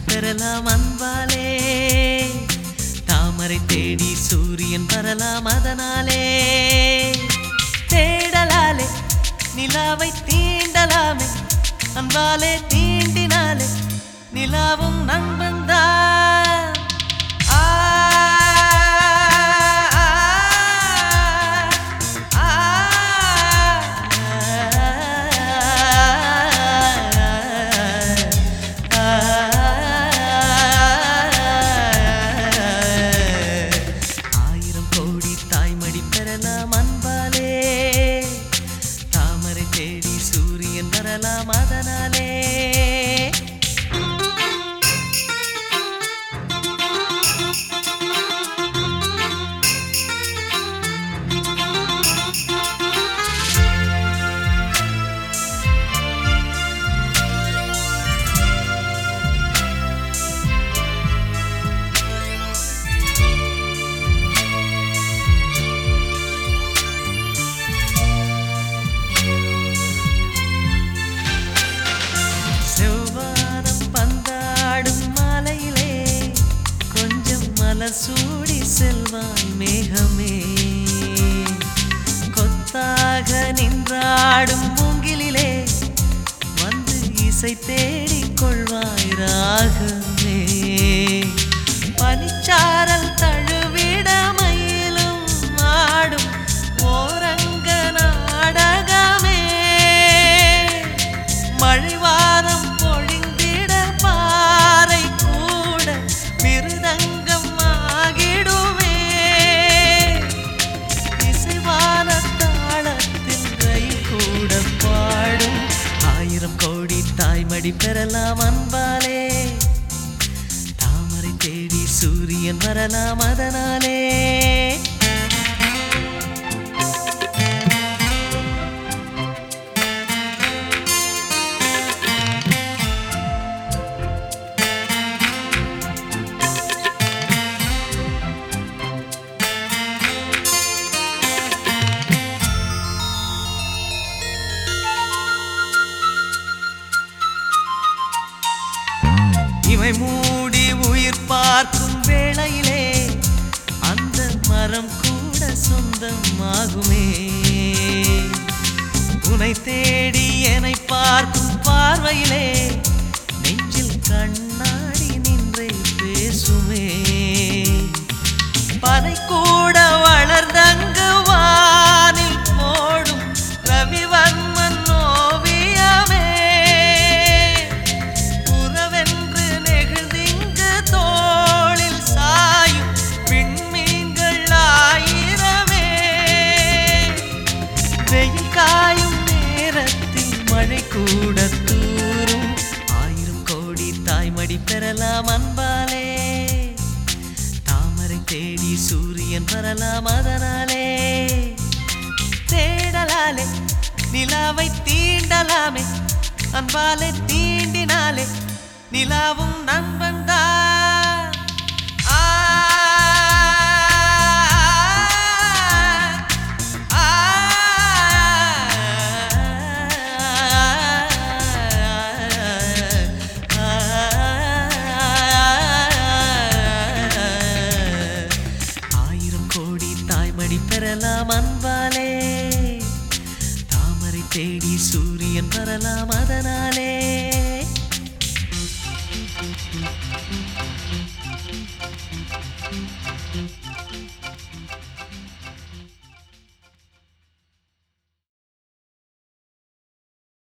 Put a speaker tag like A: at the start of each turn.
A: பெறலாம் அன்பாலே தாமரை தேடி சூரியன் வரலாம் அதனாலே தேடலாலே நிலாவை தீண்டலாமே அன்பாலே தீண்டினாலே நிலாவும் நண்பன்தான் ஆ, ஆ, ஆயிரம் கோடி தாய்மடி பெறலாம் அன்பாலே தாமரை தேடி சூரியன் வரலாம் அதனாலே செவ்வானம் பந்தாடும் மாலையிலே கொஞ்சம் மலர் சூடி செல்வாய் மேகமே கொத்தாக நின்றாடும் மூங்கிலிலே வந்து இசை தேடிக் கொள்வாய் ராகமே பனிச்சாரல் தழுவிட மயிலும் ஆடும் ஓரங்க நாடகமே மழைவாரம் பொழிந்திட பாறை கூட மிருதங்கம் ஆகிடுமே இசைவான தாளத்தில் ரயில் கூட பாடும் ஆயிரம் கோடி தாய்மடி பெறலாம் அன்பாலே தாமரை தேடி சூரியன் வரலாம் அதனாலே இவை மூடி உயிர் பார்க்கும் வேளையிலே அந்த மரம் கூட சொந்தமாகுமே உனை தேடி என்னை பார்க்கும் பார்வையிலே நெஞ்சில் கண்ணாடி நின்றே பேசுமே பனை கூட வளர்ந்தங்கு வானில் போடும் ரவிவர்மன் ஓவியமே உறவென்று நெகிழ்ந்திங்கு தோளில் சாயும் விண்மீன்கள் ஆயிரமே வெயில் காயும் நேரத்தில் மழை கூட தூரும் ஆயிரம் கோடி தாய்மடி பெறலாம் அன்பாலே தாமரை தேடி சூரியன் வரலாம் அதனாலே தேடலாலே நிலாவை தீண்டலாமே அன்பாலே தீண்டினாலே நிலாவும் நண்பன்தான் ஆ, ஆ, ஆயிரம் கோடி தாய்மடி பெறலாம் அன்பாலே தாமரை தேடி சூரியன் வரலாம் அதனாலே